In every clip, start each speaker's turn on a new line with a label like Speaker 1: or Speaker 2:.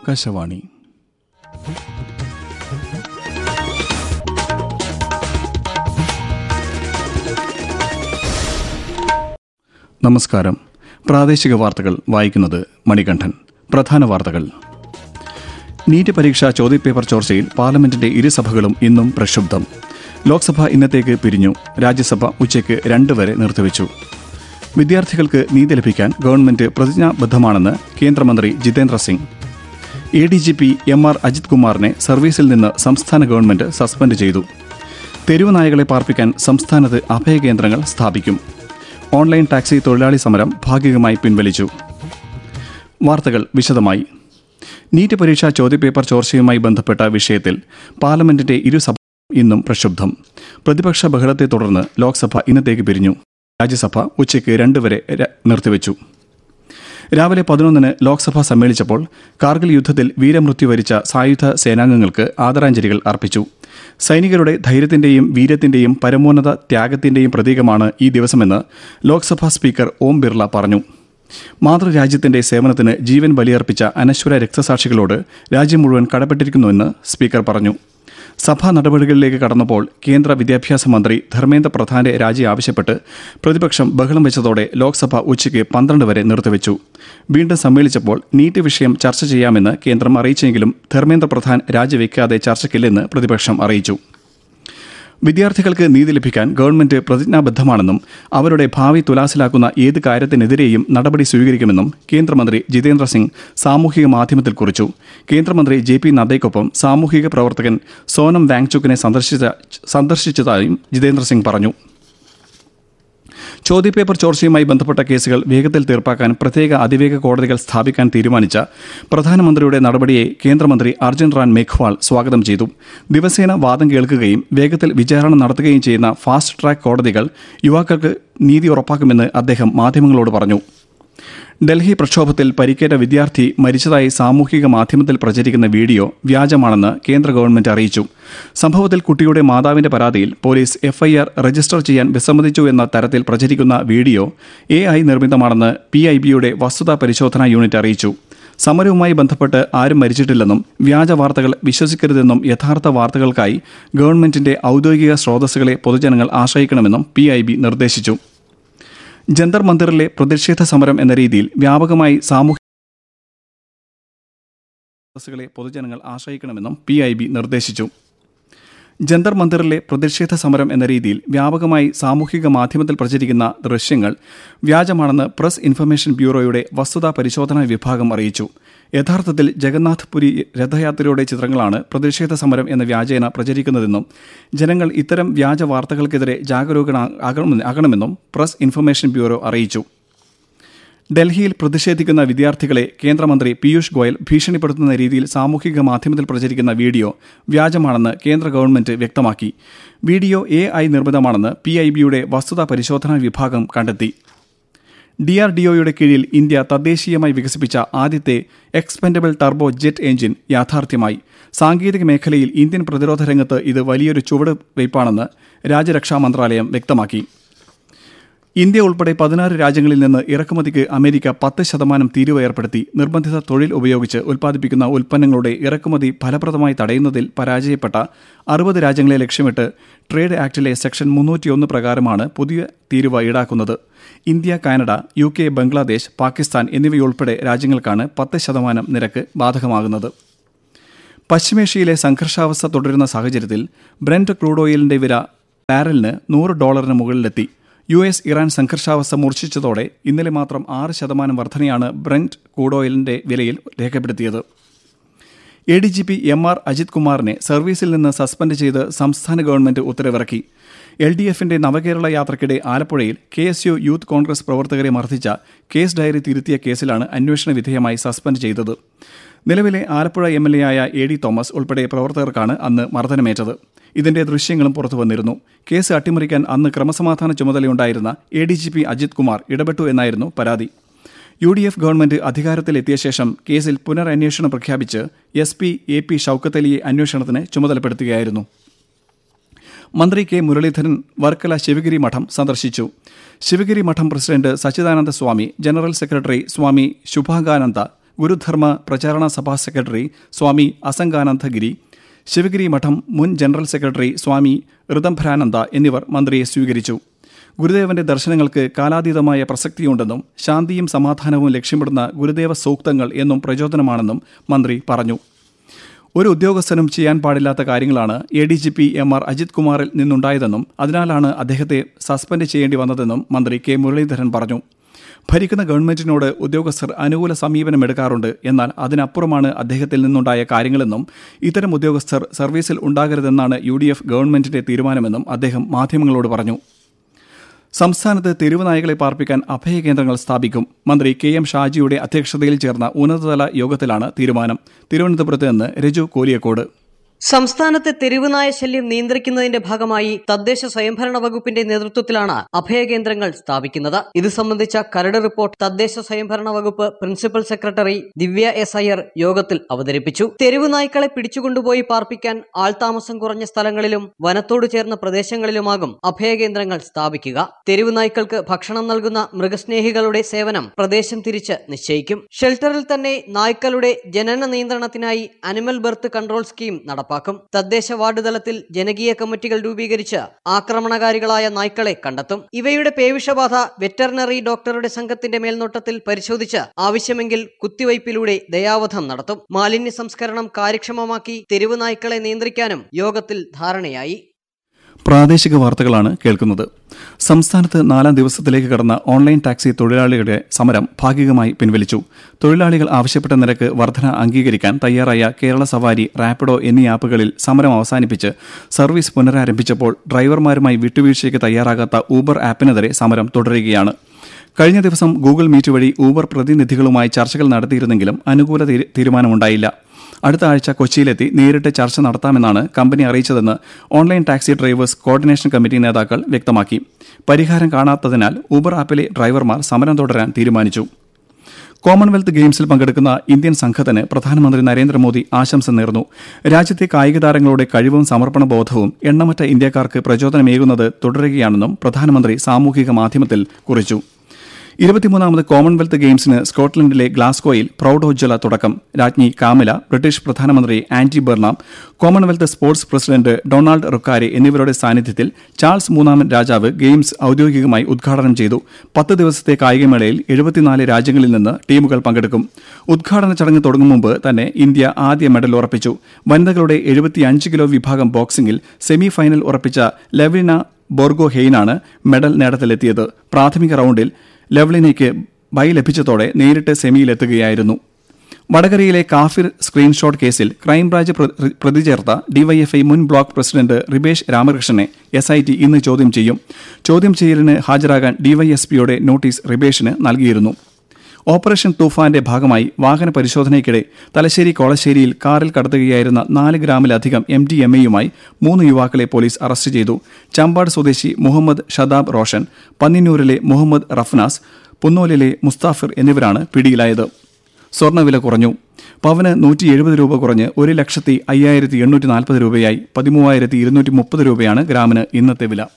Speaker 1: ആകാശവാണി നമസ്കാരം പ്രാദേശിക വാർത്തകൾ വായിക്കുന്നത് മണികണ്ഠൻ പ്രധാന വാർത്തകൾ നീറ്റ് പരീക്ഷാ ചോദ്യപേപ്പർ ചോർച്ചയിൽ പാർലമെന്റിന്റെ ഇരുസഭകളും ഇന്നും പ്രക്ഷുബ്ധം ലോക്സഭ ഇന്നത്തേക്ക് പിരിഞ്ഞു രാജ്യസഭ ഉച്ചയ്ക്ക് രണ്ട് വരെ നിർത്തിവച്ചു വിദ്യാർത്ഥികൾക്ക് നീതി ലഭിക്കാൻ ഗവൺമെന്റ് പ്രതിജ്ഞാബദ്ധമാണെന്ന് കേന്ദ്രമന്ത്രി Jitendra Singh A D G P M R Ajith കുമാറിനെ സർവീസിൽ നിന്ന് സംസ്ഥാന ഗവൺമെന്റ് സസ്പെൻഡ് ചെയ്തു തെരുവ് നായകളെ പാർപ്പിക്കാൻ സംസ്ഥാനത്ത് അഭയകേന്ദ്രങ്ങൾ സ്ഥാപിക്കും ഓൺലൈൻ ടാക്സി തൊഴിലാളി സമരം ഭാഗികമായി പിൻവലിച്ചു വാർത്തകൾ വിശദമായി നീറ്റ് പരീക്ഷാ ചോദ്യപേപ്പർ ചോർച്ചയുമായി ബന്ധപ്പെട്ട വിഷയത്തിൽ പാർലമെന്റിന്റെ ഇരുസഭ ഇന്നും പ്രക്ഷുബ്ധം പ്രതിപക്ഷ ബഹളത്തെ തുടർന്ന് ലോക്സഭ ഇന്നത്തേക്ക് പിരിഞ്ഞു രാജ്യസഭ ഉച്ചയ്ക്ക് രണ്ട് വരെ ര- നിർത്തിവച്ചു രാവിലെ പതിനൊന്നിന് ലോക്സഭ സമ്മേളിച്ചപ്പോൾ കാർഗിൽ യുദ്ധത്തിൽ വീരമൃത്യു വരിച്ച സായുധ സേനാംഗങ്ങൾക്ക് ആദരാഞ്ജലികൾ അർപ്പിച്ചു സൈനികരുടെ ധൈര്യത്തിന്റെയും വീര്യത്തിന്റെയും പരമോന്നത ത്യാഗത്തിന്റെയും പ്രതീകമാണ് ഈ ദിവസമെന്ന് ലോക്സഭാ സ്പീക്കർ ഓം ബിർള പറഞ്ഞു മാതൃരാജ്യത്തിന്റെ സേവനത്തിന് ജീവൻ ബലിയർപ്പിച്ച അനശ്വര രക്തസാക്ഷികളോട് രാജ്യം മുഴുവൻ കടപ്പെട്ടിരിക്കുന്നുവെന്ന് സ്പീക്കർ പറഞ്ഞു സഭാ നടപടികളിലേക്ക് കടന്നപ്പോൾ കേന്ദ്ര വിദ്യാഭ്യാസ മന്ത്രി ധർമ്മേന്ദ്ര പ്രധാന്റെ രാജി ആവശ്യപ്പെട്ട് പ്രതിപക്ഷം ബഹളം വെച്ചതോടെ ലോക്സഭ ഉച്ചയ്ക്ക് പന്ത്രണ്ട് വരെ നിർത്തിവെച്ചു വീണ്ടും സമ്മേളിച്ചപ്പോൾ നീറ്റ് വിഷയം ചർച്ച ചെയ്യാമെന്ന് കേന്ദ്രം അറിയിച്ചെങ്കിലും ധർമ്മേന്ദ്ര പ്രധാൻ രാജിവെക്കാതെ ചർച്ചയ്ക്കില്ലെന്ന് പ്രതിപക്ഷം അറിയിച്ചു വിദ്യാർത്ഥികൾക്ക് നീതി ലഭിക്കാൻ ഗവൺമെന്റ് പ്രതിജ്ഞാബദ്ധമാണെന്നും അവരുടെ ഭാവി തുലാസിലാക്കുന്ന ഏത് കാര്യത്തിനെതിരെയും നടപടി സ്വീകരിക്കുമെന്നും കേന്ദ്രമന്ത്രി ജിതേന്ദ്ര സിംഗ് സാമൂഹിക മാധ്യമത്തിൽ കുറിച്ചു കേന്ദ്രമന്ത്രി ജെ പി നദ്ദയ്ക്കൊപ്പം സാമൂഹിക പ്രവർത്തകൻ സോനം വാങ്ചുക്കിനെ സന്ദർശിച്ച സന്ദർശിച്ചതായും ജിതേന്ദ്ര സിംഗ് പറഞ്ഞു ചോദ്യപേപ്പർ ചോർച്ചയുമായി ബന്ധപ്പെട്ട കേസുകൾ വേഗത്തിൽ തീർപ്പാക്കാൻ പ്രത്യേക അതിവേഗ കോടതികൾ സ്ഥാപിക്കാൻ തീരുമാനിച്ച പ്രധാനമന്ത്രിയുടെ നടപടിയെ കേന്ദ്രമന്ത്രി അർജുൻ റാൻ മേഘ്വാൾ സ്വാഗതം ചെയ്തു ദിവസേന വാദം കേൾക്കുകയും വേഗത്തിൽ വിചാരണ നടത്തുകയും ചെയ്യുന്ന ഫാസ്റ്റ് ട്രാക്ക് കോടതികൾ യുവാക്കൾക്ക് നീതി ഉറപ്പാക്കുമെന്ന് അദ്ദേഹം മാധ്യമങ്ങളോട് പറഞ്ഞു ഡൽഹി പ്രക്ഷോഭത്തിൽ പരിക്കേറ്റ വിദ്യാർത്ഥി മരിച്ചതായി സാമൂഹിക മാധ്യമത്തിൽ പ്രചരിക്കുന്ന വീഡിയോ വ്യാജമാണെന്ന് കേന്ദ്ര ഗവൺമെന്റ് അറിയിച്ചു സംഭവത്തിൽ കുട്ടിയുടെ മാതാവിന്റെ പരാതിയിൽ പോലീസ് എഫ്ഐആർ രജിസ്റ്റർ ചെയ്യാൻ വിസമ്മതിച്ചു എന്ന തരത്തിൽ പ്രചരിക്കുന്ന വീഡിയോ എ ഐ നിർമ്മിതമാണെന്ന് പി ഐ ബിയുടെ വസ്തുതാ പരിശോധനാ യൂണിറ്റ് അറിയിച്ചു സമരവുമായി ബന്ധപ്പെട്ട് ആരും മരിച്ചിട്ടില്ലെന്നും വ്യാജ വാർത്തകൾ വിശ്വസിക്കരുതെന്നും യഥാർത്ഥ വാർത്തകൾക്കായി ഗവൺമെന്റിന്റെ ഔദ്യോഗിക സ്രോതസ്സുകളെ പൊതുജനങ്ങൾ ആശ്രയിക്കണമെന്നും പി ഐ ബി നിർദ്ദേശിച്ചു ജന്തർ മന്ദിറിലെ പ്രതിഷേധ സമരം എന്ന രീതിയിൽ വ്യാപകമായി സാമൂഹ്യ സ്രോതസ്സുകളെ പൊതുജനങ്ങൾ ആശ്രയിക്കണമെന്നും പി ഐ ബി നിർദ്ദേശിച്ചു ജന്തർ മന്ദിറിലെ പ്രതിഷേധ സമരം എന്ന രീതിയിൽ വ്യാപകമായി സാമൂഹിക മാധ്യമത്തിൽ പ്രചരിക്കുന്ന ദൃശ്യങ്ങൾ വ്യാജമാണെന്ന് പ്രസ് ഇൻഫർമേഷൻ ബ്യൂറോയുടെ വസ്തുതാ പരിശോധനാ വിഭാഗം അറിയിച്ചു യഥാർത്ഥത്തിൽ ജഗന്നാഥ് പുരി രഥയാത്രയുടെ ചിത്രങ്ങളാണ് പ്രതിഷേധ സമരം എന്ന വ്യാജേന പ്രചരിക്കുന്നതെന്നും ജനങ്ങൾ ഇത്തരം വ്യാജ വാർത്തകൾക്കെതിരെ ജാഗരൂകരാകണമെന്നും പ്രസ് ഇൻഫർമേഷൻ ബ്യൂറോ അറിയിച്ചു ഡൽഹിയിൽ പ്രതിഷേധിക്കുന്ന വിദ്യാർത്ഥികളെ കേന്ദ്രമന്ത്രി പീയൂഷ് ഗോയൽ ഭീഷണിപ്പെടുത്തുന്ന രീതിയിൽ സാമൂഹിക മാധ്യമത്തിൽ പ്രചരിക്കുന്ന വീഡിയോ വ്യാജമാണെന്ന് കേന്ദ്ര ഗവൺമെന്റ് വ്യക്തമാക്കി വീഡിയോ എ ഐ നിർമ്മിതമാണെന്ന് പി ഐ ബിയുടെ വസ്തുതാ പരിശോധനാ വിഭാഗം കണ്ടെത്തി ഡി ആർ ഡി ഒയുടെ കീഴിൽ ഇന്ത്യ തദ്ദേശീയമായി വികസിപ്പിച്ച ആദ്യത്തെ എക്സ്പെൻഡബിൾ ടർബോ ജെറ്റ് എഞ്ചിൻ യാഥാർത്ഥ്യമായി സാങ്കേതിക മേഖലയിൽ ഇന്ത്യൻ പ്രതിരോധ രംഗത്ത് ഇത് വലിയൊരു ചുവടുവയ്പ്പാണെന്ന് രാജ്യരക്ഷാ മന്ത്രാലയം വ്യക്തമാക്കി ഇന്ത്യ ഉൾപ്പെടെ പതിനാറ് രാജ്യങ്ങളിൽ നിന്ന് ഇറക്കുമതിക്ക് അമേരിക്ക പത്ത് ശതമാനം തീരുവ ഏർപ്പെടുത്തി നിർബന്ധിത തൊഴിൽ ഉപയോഗിച്ച് ഉൽപ്പാദിപ്പിക്കുന്ന ഉൽപ്പന്നങ്ങളുടെ ഇറക്കുമതി ഫലപ്രദമായി തടയുന്നതിൽ പരാജയപ്പെട്ട അറുപത് രാജ്യങ്ങളെ ലക്ഷ്യമിട്ട് ട്രേഡ് ആക്ടിലെ സെക്ഷൻ മുന്നൂറ്റിയൊന്ന് പ്രകാരമാണ് പുതിയ തീരുവ ഈടാക്കുന്നത് India Canada U K Bangladesh Pakistan എന്നിവയുൾപ്പെടെ രാജ്യങ്ങൾക്കാണ് പത്ത് ശതമാനം നിരക്ക് ബാധകമാകുന്നത് പശ്ചിമേഷ്യയിലെ സംഘർഷാവസ്ഥ തുടരുന്ന സാഹചര്യത്തിൽ ബ്രന്റ് ക്രൂഡ് ഓയിലിന്റെ വില ബാരലിന് നൂറ് ഡോളറിന് മുകളിലെത്തി യു എസ് ഇറാൻ സംഘർഷാവസ്ഥ മൂർച്ഛിച്ചതോടെ ഇന്നലെ മാത്രം ആറ് ശതമാനം വർധനയാണ് ബ്രന്റ് ക്രൂഡ് ഓയിലിന്റെ വിലയിൽ രേഖപ്പെടുത്തിയത് A D G P M R Ajith കുമാറിനെ സർവീസിൽ നിന്ന് സസ്പെൻഡ് ചെയ്ത് സംസ്ഥാന ഗവൺമെന്റ് ഉത്തരവിറക്കി എൽ ഡി എഫിന്റെ നവകേരള യാത്രയ്ക്കിടെ ആലപ്പുഴയിൽ K S U youth congress പ്രവർത്തകരെ മർദ്ദിച്ച കേസ് ഡയറി തിരുത്തിയ കേസിലാണ് അന്വേഷണ വിധേയമായി സസ്പെൻഡ് ചെയ്തത് നിലവിലെ ആലപ്പുഴ എം എൽ എ ആയ എ ഡി തോമസ് ഉൾപ്പെടെ പ്രവർത്തകർക്കാണ് അന്ന് മർദ്ദനമേറ്റത് ഇതിന്റെ ദൃശ്യങ്ങളും പുറത്തു വന്നിരുന്നു കേസ് അട്ടിമറിക്കാൻ അന്ന് ക്രമസമാധാന ചുമതലയുണ്ടായിരുന്ന A D G P Ajith Kumar ഇടപെട്ടു എന്നായിരുന്നു പരാതി യു ഡി എഫ് ഗവൺമെന്റ് അധികാരത്തിലെത്തിയ ശേഷം കേസിൽ പുനരന്വേഷണം പ്രഖ്യാപിച്ച് S P A P Shoukath അലിയെ അന്വേഷണത്തിന് ചുമതലപ്പെടുത്തുകയായിരുന്നു മന്ത്രി കെ മുരളീധരൻ വർക്കല ശിവഗിരി മഠം സന്ദർശിച്ചു ശിവഗിരി മഠം president Sachidananda Swami general secretary Swami Subhangananda Gurudharma Pracharana Sabha secretary സ്വാമി അസംഗാനന്ദഗിരി ശിവഗിരി മഠം മുൻ ജനറൽ സെക്രട്ടറി സ്വാമി ഋതംഭരാനന്ദ എന്നിവർ മന്ത്രിയെ സ്വീകരിച്ചു ഗുരുദേവന്റെ ദർശനങ്ങൾക്ക് കാലാതീതമായ പ്രസക്തിയുണ്ടെന്നും ശാന്തിയും സമാധാനവും ലക്ഷ്യമിടുന്ന ഗുരുദേവ സൂക്തങ്ങൾ എന്നും പ്രചോദനമാണെന്നും മന്ത്രി പറഞ്ഞു ഒരു ഉദ്യോഗസ്ഥനും ചെയ്യാൻ പാടില്ലാത്ത കാര്യങ്ങളാണ് A D G P M R Ajith കുമാറിൽ നിന്നുണ്ടായതെന്നും അതിനാലാണ് അദ്ദേഹത്തെ സസ്പെൻഡ് ചെയ്യേണ്ടി വന്നതെന്നും മന്ത്രി കെ മുരളീധരൻ പറഞ്ഞു ഭരിക്കുന്ന ഗവൺമെന്റിനോട് ഉദ്യോഗസ്ഥർ അനുകൂല സമീപനം എടുക്കാറുണ്ട് എന്നാൽ അതിനപ്പുറമാണ് അദ്ദേഹത്തിൽ നിന്നുണ്ടായ കാര്യങ്ങളെന്നും ഇത്തരം ഉദ്യോഗസ്ഥർ സർവീസിൽ ഉണ്ടാകരുതെന്നാണ് യു ഡി എഫ് ഗവൺമെന്റിന്റെ തീരുമാനമെന്നും അദ്ദേഹം മാധ്യമങ്ങളോട് പറഞ്ഞു സംസ്ഥാനത്ത് തെരുവ് നായകളെ പാർപ്പിക്കാൻ അഭയകേന്ദ്രങ്ങൾ സ്ഥാപിക്കും മന്ത്രി കെ എം ഷാജിയുടെ അധ്യക്ഷതയിൽ ചേർന്ന ഉന്നതതല യോഗത്തിലാണ് തീരുമാനം തിരുവനന്തപുരത്ത് നിന്ന് രജു കോലിയക്കോട്
Speaker 2: സംസ്ഥാനത്തെ തെരുവുനായ ശല്യം നിയന്ത്രിക്കുന്നതിന്റെ ഭാഗമായി തദ്ദേശ സ്വയംഭരണ വകുപ്പിന്റെ നേതൃത്വത്തിലാണ് അഭയകേന്ദ്രങ്ങൾ സ്ഥാപിക്കുന്നത് ഇത് സംബന്ധിച്ച കരട് റിപ്പോർട്ട് തദ്ദേശ സ്വയംഭരണ വകുപ്പ് principal secretary Divya S Iyer യോഗത്തിൽ അവതരിപ്പിച്ചു തെരുവ് നായ്ക്കളെ പിടിച്ചുകൊണ്ടുപോയി പാർപ്പിക്കാൻ ആൾതാമസം കുറഞ്ഞ സ്ഥലങ്ങളിലും വനത്തോട് ചേർന്ന പ്രദേശങ്ങളിലുമാകും അഭയകേന്ദ്രങ്ങൾ സ്ഥാപിക്കുക തെരുവ് നായ്ക്കൾക്ക് ഭക്ഷണം നൽകുന്ന മൃഗസ്നേഹികളുടെ സേവനം പ്രദേശം തിരിച്ച് നിശ്ചയിക്കും ഷെൽട്ടറിൽ തന്നെ നായ്ക്കളുടെ ജനന നിയന്ത്രണത്തിനായി അനിമൽ ബർത്ത് കൺട്രോൾ സ്കീം നടപ്പാക്കും തദ്ദേശ വാർഡ് തലത്തിൽ ജനകീയ കമ്മിറ്റികൾ രൂപീകരിച്ച് ആക്രമണകാരികളായ നായ്ക്കളെ കണ്ടെത്തും ഇവയുടെ പേവിഷബാധ വെറ്ററിനറി ഡോക്ടറുടെ സംഘത്തിന്റെ മേൽനോട്ടത്തിൽ പരിശോധിച്ച് ആവശ്യമെങ്കിൽ കുത്തിവയ്പിലൂടെ ദയാവധം നടത്തും മാലിന്യ സംസ്കരണം കാര്യക്ഷമമാക്കി തെരുവ് നായ്ക്കളെ നിയന്ത്രിക്കാനും യോഗത്തിൽ ധാരണയായി
Speaker 1: പ്രാദേശിക വാർത്തകളാണ് കേൾക്കുന്നത് സംസ്ഥാനത്ത് നാലാം ദിവസത്തിലേക്ക് കടന്ന ഓൺലൈൻ ടാക്സി തൊഴിലാളികളുടെ സമരം ഭാഗികമായി പിൻവലിച്ചു തൊഴിലാളികൾ ആവശ്യപ്പെട്ട നിരക്ക് വർധന അംഗീകരിക്കാൻ തയ്യാറായ കേരള സവാരി റാപ്പിഡോ എന്നീ ആപ്പുകളിൽ സമരം അവസാനിപ്പിച്ച് സർവീസ് പുനരാരംഭിച്ചപ്പോൾ ഡ്രൈവർമാരുമായി വിട്ടുവീഴ്ചയ്ക്ക് തയ്യാറാകാത്ത ഊബർ ആപ്പിനെതിരെ സമരം തുടരുകയാണ് കഴിഞ്ഞ ദിവസം ഗൂഗിൾ മീറ്റ് വഴി ഊബർ പ്രതിനിധികളുമായി ചർച്ചകൾ നടത്തിയിരുന്നെങ്കിലും അനുകൂല തീരു- തീരുമാനമുണ്ടായില്ല അടുത്ത ആഴ്ച കൊച്ചിയിലെത്തി നേരിട്ട് ചർച്ച നടത്താമെന്നാണ് കമ്പനി അറിയിച്ചതെന്ന് online taxi drivers coordination committee നേതാക്കൾ വ്യക്തമാക്കി പരിഹാരം കാണാത്തതിനാൽ ഊബർ ആപ്പിലെ ഡ്രൈവർമാർ സമരം തുടരാൻ തീരുമാനിച്ചു കോമൺവെൽത്ത് ഗെയിംസിൽ പങ്കെടുക്കുന്ന ഇന്ത്യൻ സംഘത്തിന് പ്രധാനമന്ത്രി നരേന്ദ്രമോദി ആശംസ നേർന്നു രാജ്യത്തെ കായിക താരങ്ങളുടെ കഴിവും സമർപ്പണ ബോധവും എണ്ണമറ്റ ഇന്ത്യക്കാർക്ക് പ്രചോദനമേകുന്നത് തുടരുകയാണെന്നും പ്രധാനമന്ത്രി സാമൂഹിക മാധ്യമത്തിൽ കുറിച്ചു ഇരുപത്തിമൂന്നാമത് കോമൺവെൽത്ത് ഗെയിംസിന് സ്കോട്ട്ലൻഡിലെ ഗ്ലാസ്ഗോയിൽ പ്രൌഢോജ്വല തുടക്കം രാജ്ഞി കാമില ബ്രിട്ടീഷ് പ്രധാനമന്ത്രി Andy Burnham Commonwealth sports president Donald Rukare എന്നിവരുടെ സാന്നിധ്യത്തിൽ ചാൾസ് മൂന്നാമൻ രാജാവ് ഗെയിംസ് ഔദ്യോഗികമായി ഉദ്ഘാടനം ചെയ്തു പത്ത് ദിവസത്തെ കായികമേളയിൽ എഴുപത്തിനാല് രാജ്യങ്ങളിൽ നിന്ന് ടീമുകൾ പങ്കെടുക്കും ഉദ്ഘാടന ചടങ്ങ് തുടങ്ങും മുമ്പ് തന്നെ ഇന്ത്യ ആദ്യ മെഡൽ ഉറപ്പിച്ചു വനിതകളുടെ എഴുപത്തിയഞ്ച് കിലോ വിഭാഗം ബോക്സിംഗിൽ സെമി ഫൈനൽ ഉറപ്പിച്ച ലെവിന ബോർഗോ ഹെയ്നാണ് മെഡൽ നേട്ടത്തിലെത്തിയത് പ്രാഥമിക റൌണ്ടിൽ ലെവ്ലിനയ്ക്ക് ബൈ ലഭിച്ചതോടെ നേരിട്ട് സെമിയിലെത്തുകയായിരുന്നു വടകരയിലെ കാഫിർ സ്ക്രീൻഷോട്ട് കേസിൽ ക്രൈംബ്രാഞ്ച് പ്ര- പ്രതി ചേർത്ത ഡിവൈഎഫ്ഐ മുൻ ബ്ലോക്ക് പ്രസിഡന്റ് റിബേഷ് രാമകൃഷ്ണനെ എസ് ഐ ടി ഇന്ന് ചോദ്യം ചെയ്യും ചോദ്യം ചെയ്യലിന് ഹാജരാകാൻ ഡിവൈഎസ്പിയുടെ നോട്ടീസ് റിബേഷിന് നൽകിയിരുന്നു ഓപ്പറേഷൻ തൂഫാന്റെ ഭാഗമായി വാഹന പരിശോധനയ്ക്കിടെ തലശ്ശേരി കോളശ്ശേരിയിൽ കാറിൽ കടത്തുകയായിരുന്ന നാല് ഗ്രാമിലധികം എം ഡി എം എയുമായി മൂന്ന് യുവാക്കളെ പോലീസ് അറസ്റ്റ് ചെയ്തു ചമ്പാട് സ്വദേശി മുഹമ്മദ് ഷദാബ് റോഷൻ പന്നിന്നൂരിലെ മുഹമ്മദ് റഫ്നാസ് പുന്നോലിലെ മുസ്താഫിർ എന്നിവരാണ് പിടിയിലായത് സ്വർണ്ണവില കുറഞ്ഞു പവന് നൂറ്റി എഴുപത് രൂപ കുറഞ്ഞ് ഒരു ലക്ഷത്തി അയ്യായിരത്തി എണ്ണൂറ്റി നാൽപ്പത് രൂപയായി പതിമൂവായിരത്തി ഇരുന്നൂറ്റി മുപ്പത് രൂപയാണ് ഗ്രാമിന് ഇന്നത്തെ വില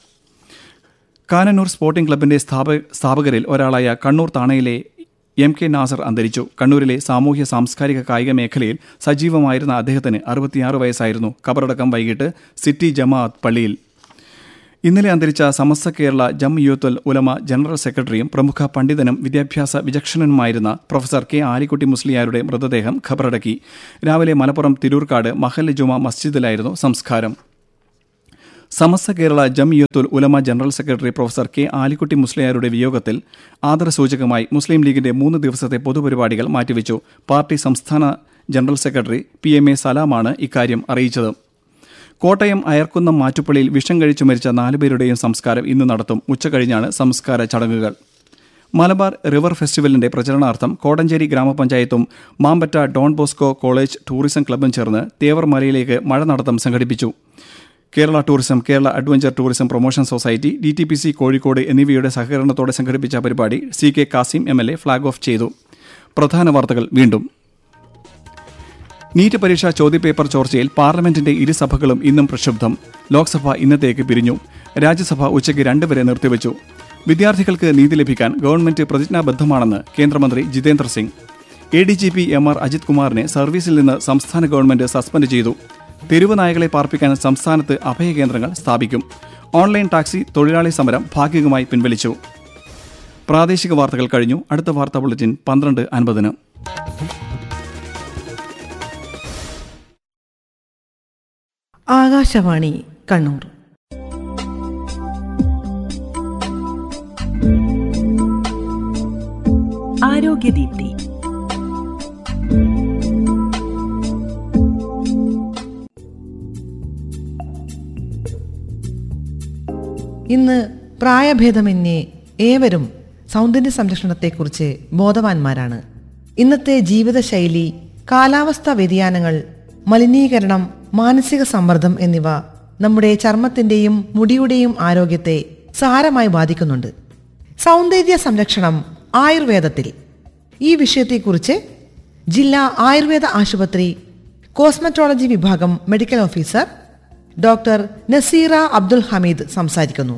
Speaker 1: കാനന്നൂർ സ്പോർട്ടിംഗ് ക്ലബിന്റെ സ്ഥാപ- സ്ഥാപകരിൽ ഒരാളായ കണ്ണൂർ താണയിലെ എം കെ നാസർ അന്തരിച്ചു കണ്ണൂരിലെ സാമൂഹ്യ സാംസ്കാരിക കായിക മേഖലയിൽ സജീവമായിരുന്ന അദ്ദേഹത്തിന് അറുപത്തിയാറ് വയസ്സായിരുന്നു കബറടക്കം വൈകിട്ട് സിറ്റി ജമാഅത്ത് പള്ളിയിൽ ഇന്നലെ അന്തരിച്ച സമസ്ത കേരള ജം യൂത്തുൽ ഉലമ ജനറൽ സെക്രട്ടറിയും പ്രമുഖ പണ്ഡിതനും വിദ്യാഭ്യാസ വിചക്ഷണനുമായിരുന്ന പ്രൊഫസർ കെ ആലിക്കുട്ടി മുസ്ലിയാരുടെ മൃതദേഹം ഖബറടക്കി രാവിലെ മലപ്പുറം തിരൂർക്കാട് മഹൽ ജുമ മസ്ജിദിലായിരുന്നു സംസ്കാരം Samastha Kerala Jamiyyathul Ulama general secretary professor K Alikkutty മുസ്ലിയാരുടെ വിയോഗത്തിൽ ആദരസൂചകമായി മുസ്ലിം ലീഗിന്റെ മൂന്ന് ദിവസത്തെ പൊതുപരിപാടികൾ മാറ്റിവെച്ചു പാർട്ടി സംസ്ഥാന general secretary P M A സലാമാണ് ഇക്കാര്യം അറിയിച്ചത് കോട്ടയം അയർക്കുന്നം മാറ്റുപ്പള്ളിയിൽ വിഷം കഴിച്ചു മരിച്ച നാലുപേരുടെയും സംസ്കാരം ഇന്ന് നടത്തും ഉച്ചകഴിഞ്ഞാണ് സംസ്കാര ചടങ്ങുകൾ മലബാർ റിവർ ഫെസ്റ്റിവലിന്റെ പ്രചരണാർത്ഥം കോടഞ്ചേരി ഗ്രാമപഞ്ചായത്തും Mampatta Don Bosco college tourism ക്ലബും ചേർന്ന് തേവർമലയിലേക്ക് മഴ നടത്തം സംഘടിപ്പിച്ചു Kerala tourism Kerala adventure tourism promotion society D T P C Kozhikode എന്നിവയുടെ സഹകരണത്തോടെ സംഘടിപ്പിച്ച പരിപാടി C K Kasim M L A flag off ചെയ്തു പ്രധാന വാർത്തകൾ വീണ്ടും നീറ്റ് പരീക്ഷാ ചോദ്യപേപ്പർ ചോർച്ചയിൽ പാർലമെന്റിന്റെ ഇരുസഭകളും ഇന്നും പ്രക്ഷുബ്ധം ലോക്സഭ ഇന്നത്തേക്ക് പിരിഞ്ഞു രാജ്യസഭ ഉച്ചയ്ക്ക് രണ്ട് വരെ നിർത്തിവച്ചു വിദ്യാർത്ഥികൾക്ക് നീതി ലഭിക്കാൻ ഗവൺമെന്റ് പ്രതിജ്ഞാബദ്ധമാണെന്ന് കേന്ദ്രമന്ത്രി Jitendra Singh A D G P M R Ajith കുമാറിനെ സർവീസിൽ നിന്ന് സംസ്ഥാന ഗവൺമെന്റ് സസ്പെൻഡ് ചെയ്തു തെരുവ് നായകളെ പാർപ്പിക്കാൻ സംസ്ഥാനത്ത് അഭയകേന്ദ്രങ്ങൾ സ്ഥാപിക്കും ഓൺലൈൻ ടാക്സി തൊഴിലാളി സമരം ഭാഗികമായി പിൻവലിച്ചു പ്രാദേശിക വാർത്തകൾ കഴിഞ്ഞു അടുത്ത വാർത്താ ബുള്ളറ്റിൻ പന്ത്രണ്ട് അൻപതിന്
Speaker 3: ആകാശവാണി കണ്ണൂർ
Speaker 4: ആരോഗ്യദീപ്തി
Speaker 3: ഇന്ന് പ്രായഭേദമന്യേ ഏവരും സൗന്ദര്യ സംരക്ഷണത്തെക്കുറിച്ച് ബോധവാന്മാരാണ് ഇന്നത്തെ ജീവിതശൈലി കാലാവസ്ഥാ വ്യതിയാനങ്ങൾ മലിനീകരണം മാനസിക സമ്മർദ്ദം എന്നിവ നമ്മുടെ ചർമ്മത്തിന്റെയും മുടിയുടെയും ആരോഗ്യത്തെ സാരമായി ബാധിക്കുന്നുണ്ട് സൗന്ദര്യ സംരക്ഷണം ആയുർവേദത്തിൽ ഈ വിഷയത്തെക്കുറിച്ച് ജില്ലാ ആയുർവേദ ആശുപത്രി കോസ്മറ്റോളജി വിഭാഗം medical officer doctor Naseera Abdul Hameed സംസാരിക്കുന്നു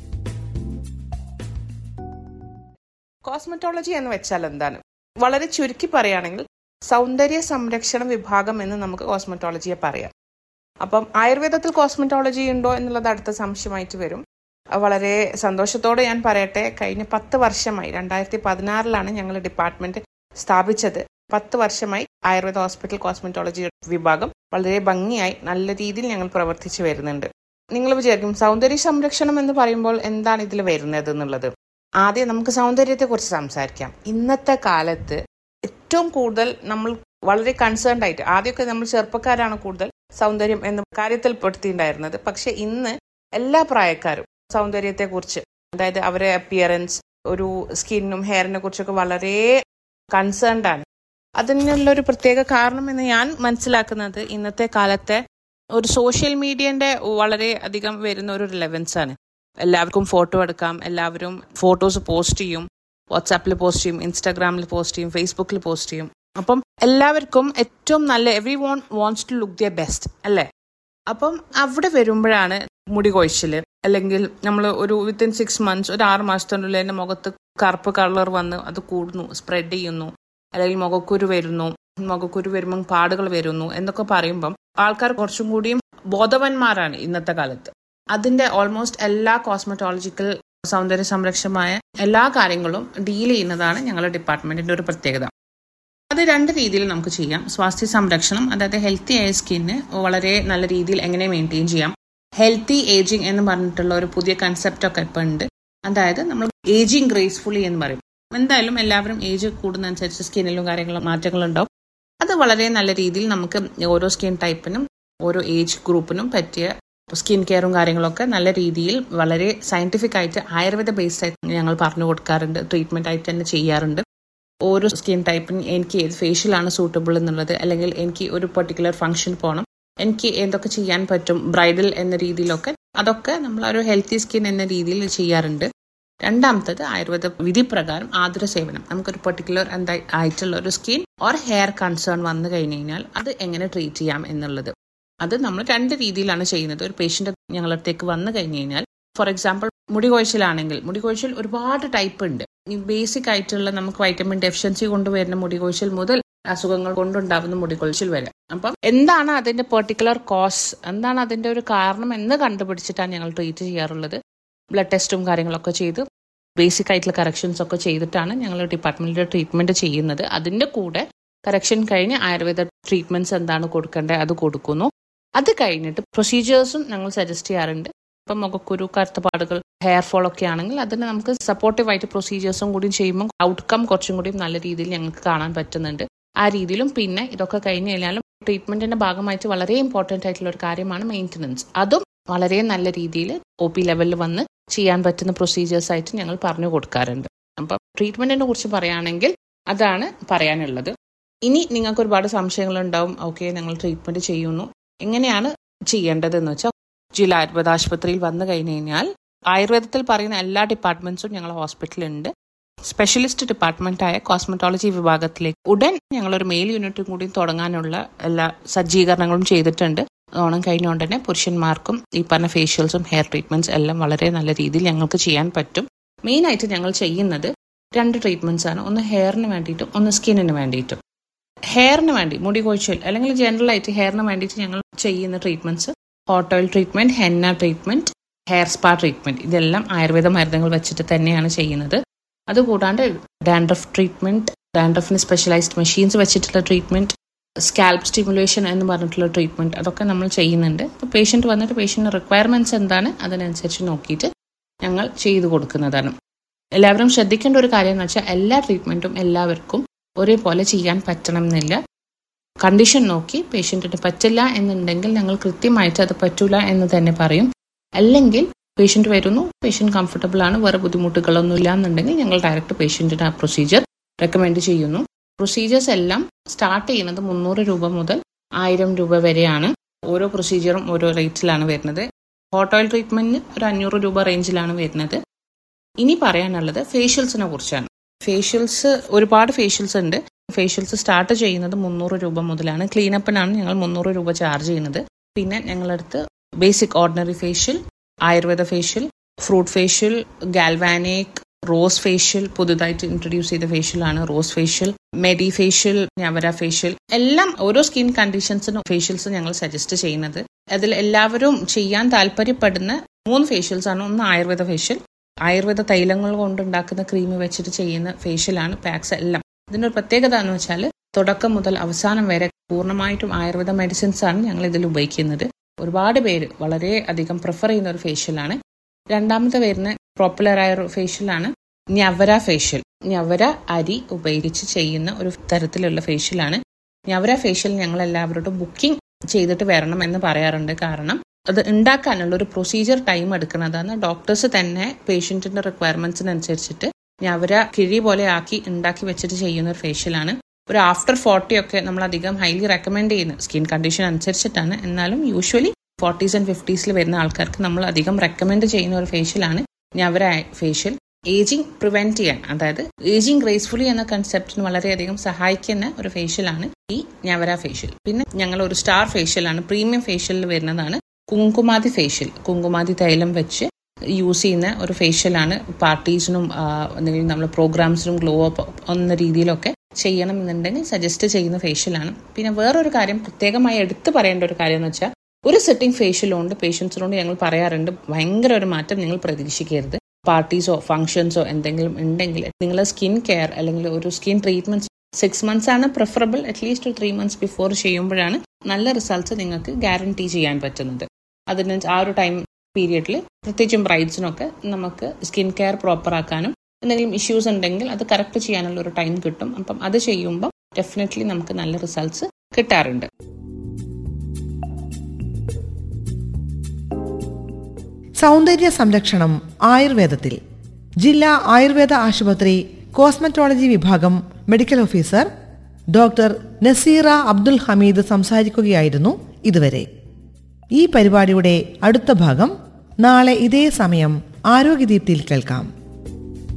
Speaker 5: കോസ്മെറ്റോളജി എന്ന് വെച്ചാൽ എന്താണ് വളരെ ചുരുക്കി പറയുകയാണെങ്കിൽ സൗന്ദര്യ സംരക്ഷണ വിഭാഗം എന്ന് നമുക്ക് കോസ്മെറ്റോളജിയെ പറയാം അപ്പം ആയുർവേദത്തിൽ കോസ്മെറ്റോളജി ഉണ്ടോ എന്നുള്ളത് അടുത്ത സംശയമായിട്ട് വരും അത് വളരെ സന്തോഷത്തോടെ ഞാൻ പറയട്ടെ കഴിഞ്ഞ പത്ത് വർഷമായി രണ്ടായിരത്തി പതിനാറിലാണ് ഞങ്ങൾ ഡിപ്പാർട്ട്മെന്റ് സ്ഥാപിച്ചത് പത്ത് വർഷമായി ആയുർവേദ ഹോസ്പിറ്റൽ കോസ്മെറ്റോളജി വിഭാഗം വളരെ ഭംഗിയായി നല്ല രീതിയിൽ ഞങ്ങൾ പ്രവർത്തിച്ചു വരുന്നുണ്ട് നിങ്ങൾ വിചാരിക്കും സൗന്ദര്യ സംരക്ഷണം എന്ന് പറയുമ്പോൾ എന്താണ് ഇതിൽ വരുന്നത് എന്നുള്ളത് ആദ്യം നമുക്ക് സൗന്ദര്യത്തെ കുറിച്ച് സംസാരിക്കാം ഇന്നത്തെ കാലത്ത് ഏറ്റവും കൂടുതൽ നമ്മൾ വളരെ കൺസേൺഡ് ആയിട്ട് ആദ്യമൊക്കെ നമ്മൾ ചെറുപ്പക്കാരാണ് കൂടുതൽ സൗന്ദര്യം എന്ന കാര്യത്തിൽ പെടുത്തിയിട്ടുണ്ടായിരുന്നത് പക്ഷെ ഇന്ന് എല്ലാ പ്രായക്കാരും സൗന്ദര്യത്തെ കുറിച്ച് അതായത് അവരെ അപ്പിയറൻസ് ഒരു സ്കിന്നും ഹെയറിനെ കുറിച്ചൊക്കെ വളരെ കൺസേൺഡ് ആണ് അതിനുള്ള ഒരു പ്രത്യേക കാരണം എന്ന് ഞാൻ മനസ്സിലാക്കുന്നത് ഇന്നത്തെ കാലത്തെ ഒരു സോഷ്യൽ മീഡിയന്റെ വളരെ അധികം വരുന്ന ഒരു റിലവൻസ് ആണ് എല്ലാവർക്കും ഫോട്ടോ എടുക്കാം എല്ലാവരും ഫോട്ടോസ് പോസ്റ്റ് ചെയ്യും വാട്സാപ്പിൽ പോസ്റ്റ് ചെയ്യും ഇൻസ്റ്റാഗ്രാമിൽ പോസ്റ്റ് ചെയ്യും ഫേസ്ബുക്കിൽ പോസ്റ്റ് ചെയ്യും അപ്പം എല്ലാവർക്കും ഏറ്റവും നല്ല everyone wants to look the best അല്ലേ അപ്പം അവിടെ വരുമ്പോഴാണ് മുടി കൊഴിച്ചില് അല്ലെങ്കിൽ നമ്മൾ ഒരു വിത്തിൻ സിക്സ് മന്ത്സ് ഒരു ആറ് മാസത്തിനുള്ളിൽ എൻ്റെ മുഖത്ത് കറുപ്പ് കളർ വന്ന് അത് കൂടുന്നു സ്പ്രെഡ് ചെയ്യുന്നു അല്ലെങ്കിൽ മുഖക്കുരു വരുന്നു മുഖക്കുരു വരുമ്പം പാടുകൾ വരുന്നു എന്നൊക്കെ പറയുമ്പം ആൾക്കാർ കുറച്ചും കൂടിയും ബോധവാന്മാരാണ് ഇന്നത്തെ കാലത്ത് അതിന്റെ ഓൾമോസ്റ്റ് എല്ലാ കോസ്മെറ്റോളജിക്കൽ സൗന്ദര്യ സംരക്ഷണമായ എല്ലാ കാര്യങ്ങളും ഡീൽ ചെയ്യുന്നതാണ് ഞങ്ങളുടെ ഡിപ്പാർട്ട്മെന്റിന്റെ ഒരു പ്രത്യേകത അത് രണ്ട് രീതിയിൽ നമുക്ക് ചെയ്യാം സ്വാസ്ഥ്യ സംരക്ഷണം അതായത് ഹെൽത്തി ആയ സ്കിന്ന് വളരെ നല്ല രീതിയിൽ എങ്ങനെ മെയിൻറ്റെയിൻ ചെയ്യാം ഹെൽത്തി ഏജിങ് എന്ന് പറഞ്ഞിട്ടുള്ള ഒരു പുതിയ കൺസെപ്റ്റ് ഒക്കെ ഇപ്പം ഉണ്ട് അതായത് നമ്മൾ ഏജിങ് ഗ്രേസ്ഫുള്ളി എന്ന് പറയും എന്തായാലും എല്ലാവരും ഏജ് കൂടുന്നതനുസരിച്ച് സ്കിന്നിലും കാര്യങ്ങളും മാറ്റങ്ങളുണ്ടാവും അത് വളരെ നല്ല രീതിയിൽ നമുക്ക് ഓരോ സ്കിൻ ടൈപ്പിനും ഓരോ ഏജ് ഗ്രൂപ്പിനും പറ്റിയ സ്കിൻ കെയറും കാര്യങ്ങളൊക്കെ നല്ല രീതിയിൽ വളരെ സയന്റിഫിക് ആയിട്ട് ആയുർവേദ ബേസ്ഡ് ആയിട്ട് ഞങ്ങൾ പറഞ്ഞു കൊടുക്കാറുണ്ട് ട്രീറ്റ്മെന്റ് ആയിട്ട് തന്നെ ചെയ്യാറുണ്ട് ഓരോ സ്കിൻ ടൈപ്പിന് എനിക്ക് ഏത് ഫേഷ്യലാണ് സൂട്ടബിൾ എന്നുള്ളത് അല്ലെങ്കിൽ എനിക്ക് ഒരു പെർട്ടിക്കുലർ ഫംഗ്ഷൻ പോകണം എനിക്ക് എന്തൊക്കെ ചെയ്യാൻ പറ്റും ബ്രൈഡൽ എന്ന രീതിയിലൊക്കെ അതൊക്കെ നമ്മൾ ഒരു ഹെൽത്തി സ്കിൻ എന്ന രീതിയിൽ ചെയ്യാറുണ്ട് രണ്ടാമത്തത് ആയുർവേദ വിധി പ്രകാരം ആതുര സേവനം നമുക്കൊരു പെർട്ടിക്കുലർ എന്താ ആയിട്ടുള്ള ഒരു സ്കിൻ ഓർ ഹെയർ കൺസേൺ വന്നു കഴിഞ്ഞു കഴിഞ്ഞാൽ അത് എങ്ങനെ ട്രീറ്റ് ചെയ്യാം എന്നുള്ളത് അത് നമ്മൾ രണ്ട് രീതിയിലാണ് ചെയ്യുന്നത് ഒരു പേഷ്യന്റ് ഞങ്ങളുടെ അടുത്തേക്ക് വന്നു കഴിഞ്ഞു കഴിഞ്ഞാൽ ഫോർ എക്സാമ്പിൾ മുടി കൊഴിച്ചിലാണെങ്കിൽ മുടി കൊഴിച്ചിൽ ഒരുപാട് ടൈപ്പ് ഉണ്ട് ഈ ബേസിക് ആയിട്ടുള്ള നമുക്ക് വൈറ്റമിൻ ഡെഫിഷ്യൻസി കൊണ്ടുവരുന്ന മുടി കൊഴിച്ചിൽ മുതൽ അസുഖങ്ങൾ കൊണ്ടുണ്ടാവുന്ന മുടി കൊഴിച്ചിൽ വരെ അപ്പം എന്താണ് അതിന്റെ പെർട്ടിക്കുലർ കോസ് എന്താണ് അതിന്റെ ഒരു കാരണം എന്ന് കണ്ടുപിടിച്ചിട്ടാണ് ഞങ്ങൾ ട്രീറ്റ് ചെയ്യാറുള്ളത് ബ്ലഡ് ടെസ്റ്റും കാര്യങ്ങളൊക്കെ ചെയ്ത് ബേസിക് ആയിട്ടുള്ള കറക്ഷൻസ് ഒക്കെ ചെയ്തിട്ടാണ് ഞങ്ങൾ ഡിപ്പാർട്ട്മെന്റിൽ ട്രീറ്റ്മെന്റ് ചെയ്യുന്നത് അതിന്റെ കൂടെ കറക്ഷൻ കഴിഞ്ഞ് ആയുർവേദ ട്രീറ്റ്മെന്റ്സ് എന്താണ് കൊടുക്കേണ്ടത് അത് കൊടുക്കുന്നു അത് കഴിഞ്ഞിട്ട് പ്രൊസീജിയേഴ്സും ഞങ്ങൾ സജസ്റ്റ് ചെയ്യാറുണ്ട് ഇപ്പം മുഖക്കുരു കറുത്ത പാടുകൾ ഹെയർ ഫോൾ ഒക്കെ ആണെങ്കിൽ അതിന് നമുക്ക് സപ്പോർട്ടീവ് ആയിട്ട് പ്രൊസീജിയേഴ്സും കൂടി ചെയ്യുമ്പോൾ ഔട്ട്കം കുറച്ചും കൂടി നല്ല രീതിയിൽ ഞങ്ങൾക്ക് കാണാൻ പറ്റുന്നുണ്ട് ആ രീതിയിലും പിന്നെ ഇതൊക്കെ കഴിഞ്ഞ് കഴിഞ്ഞാലും ട്രീറ്റ്മെന്റിന്റെ ഭാഗമായിട്ട് വളരെ ഇമ്പോർട്ടന്റ് ആയിട്ടുള്ള ഒരു കാര്യമാണ് മെയിൻ്റനൻസ് അതും വളരെ നല്ല രീതിയിൽ ഒ പി ലെവലിൽ വന്ന് ചെയ്യാൻ പറ്റുന്ന പ്രൊസീജിയേഴ്സ് ആയിട്ട് ഞങ്ങൾ പറഞ്ഞു കൊടുക്കാറുണ്ട് അപ്പം ട്രീറ്റ്മെന്റിനെ കുറിച്ച് പറയുകയാണെങ്കിൽ അതാണ് പറയാനുള്ളത് ഇനി നിങ്ങൾക്ക് ഒരുപാട് സംശയങ്ങൾ ഉണ്ടാവും ഓക്കെ ഞങ്ങൾ ട്രീറ്റ്മെന്റ് ചെയ്യുന്നു എങ്ങനെയാണ് ചെയ്യേണ്ടതെന്ന് വെച്ചാൽ ജില്ലാ ആയുർവേദ ആശുപത്രിയിൽ വന്നു കഴിഞ്ഞു കഴിഞ്ഞാൽ ആയുർവേദത്തിൽ പറയുന്ന എല്ലാ ഡിപ്പാർട്ട്മെന്റ്സും ഞങ്ങൾ ഹോസ്പിറ്റലിലുണ്ട് സ്പെഷ്യലിസ്റ്റ് ഡിപ്പാർട്ട്മെന്റായ കോസ്മെറ്റോളജി വിഭാഗത്തിലേക്ക് ഉടൻ ഞങ്ങളൊരു മെയിൽ യൂണിറ്റും കൂടി തുടങ്ങാനുള്ള എല്ലാ സജ്ജീകരണങ്ങളും ചെയ്തിട്ടുണ്ട് ഓണം കഴിഞ്ഞുകൊണ്ട് തന്നെ പുരുഷന്മാർക്കും ഈ പറഞ്ഞ ഫേഷ്യൽസും ഹെയർ ട്രീറ്റ്മെന്റ്സ് എല്ലാം വളരെ നല്ല രീതിയിൽ ഞങ്ങൾക്ക് ചെയ്യാൻ പറ്റും മെയിൻ ആയിട്ട് ഞങ്ങൾ ചെയ്യുന്നത് രണ്ട് ട്രീറ്റ്മെന്റ്സ് ആണ് ഒന്ന് ഹെയറിന് വേണ്ടിയിട്ടും ഒന്ന് സ്കിന്നിന് വേണ്ടിയിട്ടും ഹെയറിന് വേണ്ടി മുടി കൊഴിച്ചിൽ അല്ലെങ്കിൽ ജനറൽ ആയിട്ട് ഹെയറിന് വേണ്ടിയിട്ട് ഞങ്ങൾ ചെയ്യുന്ന treatments hot oil treatment henna treatment hair spa treatment ഇതെല്ലാം ആയുർവേദ മരുന്നുകൾ വെച്ചിട്ട് തന്നെയാണ് ചെയ്യുന്നത് അതുകൂടാണ്ട് ഡാൻഡ്രഫ് ട്രീറ്റ്മെന്റ് ഡാൻഡ്രഫിന് സ്പെഷ്യലൈസ്ഡ് മെഷീൻസ് വെച്ചിട്ടുള്ള ട്രീറ്റ്മെന്റ് സ്കാൽപ് സ്റ്റിമുലേഷൻ എന്ന് പറഞ്ഞിട്ടുള്ള ട്രീറ്റ്മെന്റ് അതൊക്കെ നമ്മൾ ചെയ്യുന്നുണ്ട് അപ്പോൾ പേഷ്യന്റ് വന്നിട്ട് പേഷ്യന്റിന്റെ റിക്വയർമെന്റ്സ് എന്താണ് അതിനനുസരിച്ച് നോക്കിയിട്ട് ഞങ്ങൾ ചെയ്തു കൊടുക്കുന്നതാണ് എല്ലാവരും ശ്രദ്ധിക്കേണ്ട ഒരു കാര്യം എന്ന് വെച്ചാൽ എല്ലാ ട്രീറ്റ്മെന്റും എല്ലാവർക്കും ഒരേപോലെ ചെയ്യാൻ പറ്റണം എന്നില്ല കണ്ടീഷൻ നോക്കി പേഷ്യന്റിന് പറ്റില്ല എന്നുണ്ടെങ്കിൽ ഞങ്ങൾ കൃത്യമായിട്ട് അത് പറ്റൂല എന്ന് തന്നെ പറയും അല്ലെങ്കിൽ പേഷ്യന്റ് വരുന്നു പേഷ്യന്റ് കംഫർട്ടബിൾ ആണ് വേറെ ബുദ്ധിമുട്ടുകളൊന്നും ഇല്ല എന്നുണ്ടെങ്കിൽ ഞങ്ങൾ ഡയറക്റ്റ് പേഷ്യന്റിന് ആ പ്രൊസീജിയർ റെക്കമെൻഡ് ചെയ്യുന്നു പ്രൊസീജിയേഴ്സ് എല്ലാം സ്റ്റാർട്ട് ചെയ്യുന്നത് മുന്നൂറ് രൂപ മുതൽ ആയിരം രൂപ വരെയാണ് ഓരോ പ്രൊസീജിയറും ഓരോ റേറ്റിലാണ് വരുന്നത് ഹോട്ട് ഓയിൽ ട്രീറ്റ്മെന്റിന് ഒരു അഞ്ഞൂറ് രൂപ റേഞ്ചിലാണ് വരുന്നത് ഇനി പറയാനുള്ളത് ഫേഷ്യൽസിനെ കുറിച്ചാണ് ഫേഷ്യൽസ് ഒരുപാട് ഫേഷ്യൽസ് ഉണ്ട് ഫേഷ്യൽസ് സ്റ്റാർട്ട് ചെയ്യുന്നത് മുന്നൂറ് രൂപ മുതലാണ് ക്ലീനപ്പിനാണ് ഞങ്ങൾ മുന്നൂറ് രൂപ ചാർജ് ചെയ്യുന്നത് പിന്നെ ഞങ്ങളടുത്ത് basic ordinary facial Ayurveda facial fruit facial galvanic rose facial പുതുതായിട്ട് ഇൻട്രൊഡ്യൂസ് ചെയ്ത ഫേഷ്യലാണ് rose facial medi facial Njavara facial എല്ലാം ഓരോ സ്കിൻ കണ്ടീഷൻസിനും ഫേഷ്യൽസ് ഞങ്ങൾ സജസ്റ്റ് ചെയ്യുന്നത് അതിൽ എല്ലാവരും ചെയ്യാൻ താല്പര്യപ്പെടുന്ന മൂന്ന് ഫേഷ്യൽസ് ആണ് ഒന്ന് ആയുർവേദ ഫേഷ്യൽ ആയുർവേദ തൈലങ്ങൾ കൊണ്ടുണ്ടാക്കുന്ന ക്രീം വെച്ചിട്ട് ചെയ്യുന്ന ഫേഷ്യലാണ് പാക്സ് എല്ലാം ഇതിന്റെ ഒരു പ്രത്യേകത എന്ന് വെച്ചാൽ തുടക്കം മുതൽ അവസാനം വരെ പൂർണ്ണമായിട്ടും ആയുർവേദ മെഡിസിൻസ് ആണ് ഞങ്ങൾ ഇതിൽ ഉപയോഗിക്കുന്നത് ഒരുപാട് പേര് വളരെ അധികം പ്രിഫർ ചെയ്യുന്ന ഒരു ഫേഷ്യലാണ് രണ്ടാമത്തെ വരുന്ന പോപ്പുലർ ആയ ഒരു ഫേഷ്യലാണ് ഞവര ഫേഷ്യൽ ഞവര അരി ഉപയോഗിച്ച് ചെയ്യുന്ന ഒരു തരത്തിലുള്ള ഫേഷ്യലാണ് ഞവര ഫേഷ്യൽ ഞങ്ങൾ എല്ലാവരോടും ബുക്കിംഗ് ചെയ്തിട്ട് വരണം എന്ന് പറയാറുണ്ട് കാരണം അത് ഉണ്ടാക്കാനുള്ള ഒരു പ്രൊസീജിയർ ടൈം എടുക്കുന്നതാണ് ഡോക്ടേഴ്സ് തന്നെ പേഷ്യന്റിന്റെ റിക്വയർമെന്റ്സിനനുസരിച്ചിട്ട് ഞവര കിഴി പോലെ ആക്കി ഉണ്ടാക്കി വെച്ചിട്ട് ചെയ്യുന്ന ഒരു ഫേഷ്യലാണ് ഒരു ആഫ്റ്റർ ഫോർട്ടി ഒക്കെ നമ്മൾ അധികം ഹൈലി റെക്കമെൻഡ് ചെയ്യുന്ന സ്കിൻ കണ്ടീഷൻ അനുസരിച്ചിട്ടാണ് എന്നാലും യൂഷ്വലി ഫോർട്ടീസ് ആൻഡ് ഫിഫ്റ്റീസിൽ വരുന്ന ആൾക്കാർക്ക് നമ്മൾ അധികം റെക്കമെൻഡ് ചെയ്യുന്ന ഒരു ഫേഷ്യലാണ് ഞവര ഫേഷ്യൽ ഏജിങ് പ്രിവെന്റ് ചെയ്യാൻ അതായത് ഏജിങ് ഗ്രേസ്ഫുള്ളി എന്ന കൺസെപ്റ്റിന് വളരെയധികം സഹായിക്കുന്ന ഒരു ഫേഷ്യലാണ് ഈ ഞവര ഫേഷ്യൽ പിന്നെ ഞങ്ങൾ ഒരു സ്റ്റാർ ഫേഷ്യലാണ് പ്രീമിയം ഫേഷ്യലിൽ വരുന്നതാണ് കുങ്കുമാതി ഫേഷ്യൽ കുങ്കുമാതി തൈലം വെച്ച് യൂസ് ചെയ്യുന്ന ഒരു ഫേഷ്യലാണ് പാർട്ടീസിനും എന്തെങ്കിലും നമ്മൾ പ്രോഗ്രാംസിനും ഗ്ലോ അപ്പ് എന്ന രീതിയിലൊക്കെ ചെയ്യണം എന്നുണ്ടെങ്കിൽ സജസ്റ്റ് ചെയ്യുന്ന ഫേഷ്യലാണ് പിന്നെ വേറൊരു കാര്യം പ്രത്യേകമായി എടുത്തു പറയേണ്ട ഒരു കാര്യം എന്ന് വെച്ചാൽ ഒരു സെറ്റിംഗ് ഫേഷ്യലുകൊണ്ട് പേഷ്യൻസിനോട് ഞങ്ങൾ പറയാറുണ്ട് ഭയങ്കര ഒരു മാറ്റം നിങ്ങൾ പ്രതീക്ഷിക്കരുത് പാർട്ടീസോ ഫംഗ്ഷൻസോ എന്തെങ്കിലും ഉണ്ടെങ്കിൽ നിങ്ങൾ സ്കിൻ കെയർ അല്ലെങ്കിൽ ഒരു സ്കിൻ ട്രീറ്റ്മെന്റ് സിക്സ് മന്ത്സ് ആണ് പ്രിഫറബിൾ അറ്റ്ലീസ്റ്റ് ഒരു ത്രീ മന്ത്സ് ബിഫോർ ചെയ്യുമ്പോഴാണ് നല്ല റിസൾട്ട്സ് നിങ്ങൾക്ക് ഗ്യാരണ്ടി ചെയ്യാൻ പറ്റുന്നത് അതിന് ആ ഒരു ടൈം പീരിയഡിൽ പ്രത്യേകിച്ചും ബ്രൈഡ്സിനൊക്കെ നമുക്ക് സ്കിൻ കെയർ പ്രോപ്പർ ആക്കാനും എന്തെങ്കിലും ഇഷ്യൂസ് ഉണ്ടെങ്കിൽ അത് കറക്റ്റ് ചെയ്യാനുള്ള ഒരു ടൈം കിട്ടും അപ്പം അത് ചെയ്യുമ്പോൾ ഡെഫിനറ്റ്ലി നമുക്ക് നല്ല റിസൾട്ട്സ് കിട്ടാറുണ്ട്
Speaker 3: സൗന്ദര്യ സംരക്ഷണം ആയുർവേദത്തിൽ ജില്ലാ ആയുർവേദ ആശുപത്രി കോസ്മറ്റോളജി വിഭാഗം medical officer doctor Naseera Abdul Hameed സംസാരിക്കുകയായിരുന്നു ഇതുവരെ ഈ പരിപാടിയുടെ അടുത്ത ഭാഗം നാളെ ഇതേ സമയം ആരോഗ്യദീപ്തിയിൽ കേൾക്കാം